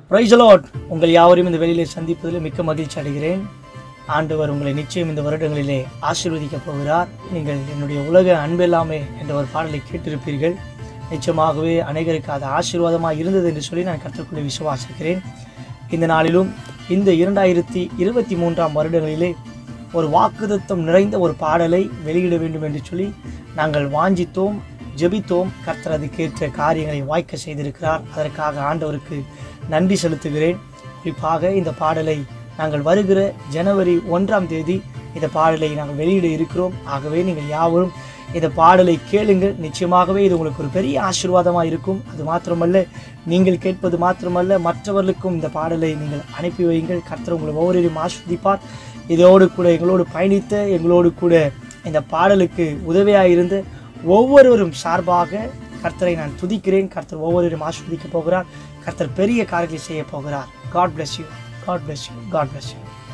பிரைசலோட் உங்கள் யாவரையும் இந்த வெளியிலே சந்திப்பதில் மிக்க மகிழ்ச்சி அடைகிறேன் ஆண்டவர் உங்களை நிச்சயம் இந்த வருடங்களிலே ஆசீர்வதிக்கப் போகிறார் நீங்கள் என்னுடைய உலக அன்பெல்லாமே என்ற ஒரு பாடலை கேட்டிருப்பீர்கள் நிச்சயமாகவே அநேகருக்கு அது ஆசீர்வாதமாக இருந்தது என்று சொல்லி நான் கற்றுக்கொள்ள விசுவாசிக்கிறேன் இந்த நாளிலும் இந்த இரண்டாயிரத்தி இருபத்தி மூன்றாம் வருடங்களிலே ஒரு வாக்குதத்தம் நிறைந்த ஒரு பாடலை வெளியிட வேண்டும் என்று சொல்லி நாங்கள் வாஞ்சித்தோம் ஜெபித்தோம் கர்த்தர் அதுக்கேற்ற காரியங்களை வாய்க்க செய்திருக்கிறார் அதற்காக ஆண்டவருக்கு நன்றி செலுத்துகிறேன் குறிப்பாக இந்த பாடலை நாங்கள் வருகிற ஜனவரி ஒன்றாம் தேதி இந்த பாடலை நாங்கள் வெளியிட இருக்கிறோம் ஆகவே நீங்கள் யாவரும் இந்த பாடலை கேளுங்கள் நிச்சயமாகவே இது உங்களுக்கு ஒரு பெரிய ஆசீர்வாதமாக இருக்கும் அது மாத்திரமல்ல நீங்கள் கேட்பது மாத்திரமல்ல மற்றவர்களுக்கும் இந்த பாடலை நீங்கள் அனுப்பி வையுங்கள் கர்த்தர் உங்களை ஒவ்வொருவரையும் ஆஸ்வதிப்பார் இதோடு கூட எங்களோடு பயணித்த எங்களோடு கூட இந்த பாடலுக்கு உதவியாக இருந்த ஒவ்வொருவரும் சார்பாக கர்த்தரை நான் துதிக்கிறேன் கர்த்தர் ஒவ்வொருவரும் ஆஸ்வதிக்க போகிறார் கர்த்தர் பெரிய காரியங்களை செய்ய போகிறார் God bless you God bless you God bless you